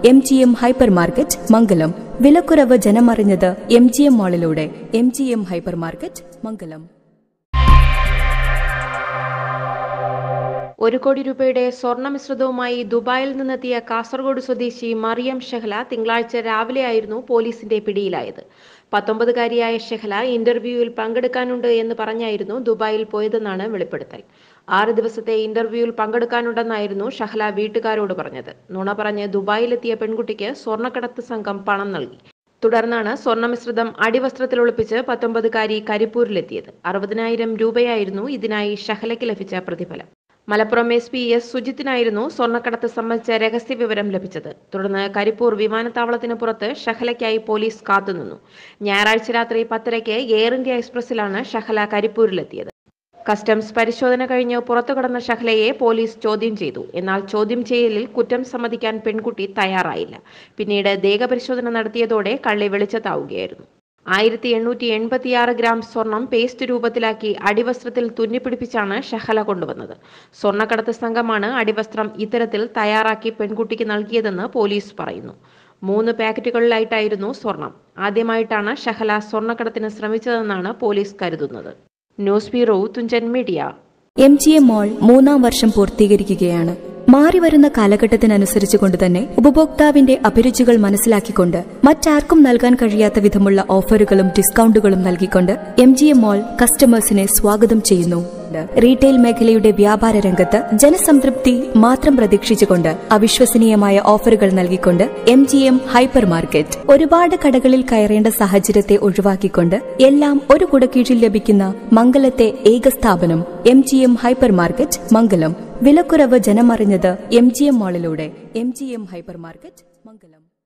M G M hyper market Mangalam വിലക്കുറവ് ജനമറിഞ്ഞത് M G M മാളിലൂടെ M G M hyper market Mangalam ഒരു കോടി രൂപയുടെ സ്വർണ്ണ മിശ്രിതവുമായി ദുബായിൽ നിന്നെത്തിയ കാസർഗോഡ് സ്വദേശി മറിയം ഷെഹ്ല തിങ്കളാഴ്ച രാവിലെയായിരുന്നു പോലീസിന്റെ പിടിയിലായത് പത്തൊമ്പതുകാരിയായ ഷെഹ്ല ഇന്റർവ്യൂവിൽ പങ്കെടുക്കാനുണ്ട് എന്ന് പറഞ്ഞായിരുന്നു ദുബായിൽ പോയതെന്നാണ് വെളിപ്പെടുത്തൽ ആറ് ദിവസത്തെ ഇന്റർവ്യൂവിൽ പങ്കെടുക്കാനുണ്ടെന്നായിരുന്നു ഷഹ്ല വീട്ടുകാരോട് പറഞ്ഞത് നുണ പറഞ്ഞ് ദുബായിലെത്തിയ പെൺകുട്ടിക്ക് സ്വർണ്ണക്കടത്ത് സംഘം പണം നൽകി തുടർന്നാണ് സ്വർണ്ണ മിശ്രിതം അടിവസ്ത്രത്തിൽ ഒളിപ്പിച്ച് പത്തൊമ്പതുകാരി കരിപ്പൂരിലെത്തിയത് അറുപതിനായിരം രൂപയായിരുന്നു ഇതിനായി ഷഹലയ്ക്ക് ലഭിച്ച പ്രതിഫലം മലപ്പുറം എസ് പി എസ് സുജിത്തിനായിരുന്നു സ്വർണ്ണക്കടത്ത് സംബന്ധിച്ച രഹസ്യ വിവരം ലഭിച്ചത് തുടർന്ന് കരിപ്പൂർ വിമാനത്താവളത്തിന് പുറത്ത് ഷഹലയ്ക്കായി പോലീസ് കാത്തുനിന്നു ഞായറാഴ്ച രാത്രി പത്തരയ്ക്ക് എയർ ഇന്ത്യ എക്സ്പ്രസിലാണ് ഷഹല കരിപ്പൂരിലെത്തിയത് കസ്റ്റംസ് പരിശോധന കഴിഞ്ഞ് പുറത്തു കടന്ന ഷഹലയെ പോലീസ് ചോദ്യം ചെയ്തു എന്നാൽ ചോദ്യം ചെയ്യലിൽ കുറ്റം സമ്മതിക്കാൻ പെൺകുട്ടി തയ്യാറായില്ല പിന്നീട് ദേഹപരിശോധന നടത്തിയതോടെ കള്ളി വെളിച്ചത്താവുകയായിരുന്നു ആയിരത്തി എണ്ണൂറ്റി എൺപത്തിയാറ് ഗ്രാം സ്വർണം പേസ്റ്റ് രൂപത്തിലാക്കി അടിവസ്ത്രത്തിൽ തുന്നിപ്പിടിപ്പിച്ചാണ് ഷഹല കൊണ്ടുവന്നത് സ്വർണ്ണക്കടത്ത് സംഘമാണ് അടിവസ്ത്രം ഇത്തരത്തിൽ തയ്യാറാക്കി പെൺകുട്ടിക്ക് നൽകിയതെന്ന് പോലീസ് പറയുന്നു മൂന്ന് പാക്കറ്റുകളിലായിട്ടായിരുന്നു സ്വർണം ആദ്യമായിട്ടാണ് ഷഹല സ്വർണ്ണക്കടത്തിന് ശ്രമിച്ചതെന്നാണ് പോലീസ് കരുതുന്നത് news bureau Thunchan media M G M mall മൂന്നാം വർഷം പൂർത്തീകരിക്കുകയാണ് മാറിവരുന്ന കാലഘട്ടത്തിനനുസരിച്ച് കൊണ്ട് തന്നെ ഉപഭോക്താവിന്റെ അഭിരുചികൾ മനസ്സിലാക്കിക്കൊണ്ട് മറ്റാർക്കും നൽകാൻ കഴിയാത്ത വിധമുള്ള ഓഫറുകളും ഡിസ്കൗണ്ടുകളും നൽകിക്കൊണ്ട് എം ജി എം മാൾ കസ്റ്റമേഴ്സിനെ സ്വാഗതം ചെയ്യുന്നു റീറ്റെയിൽ മേഖലയുടെ വ്യാപാര രംഗത്ത് ജനസംതൃപ്തി മാത്രം പ്രതീക്ഷിച്ചുകൊണ്ട് അവിശ്വസനീയമായ ഓഫറുകൾ നൽകിക്കൊണ്ട് M G M hyper market ഒരുപാട് കടകളിൽ കയറേണ്ട സാഹചര്യത്തെ ഒഴിവാക്കിക്കൊണ്ട് എല്ലാം ഒരു കുടക്കീഴിൽ ലഭിക്കുന്ന മംഗലത്തെ ഏക സ്ഥാപനം M G M hyper market Mangalam വിലക്കുറവ് ജനമറിഞ്ഞത് എം ജി എം മാളിലൂടെ M G M hyper market മംഗലം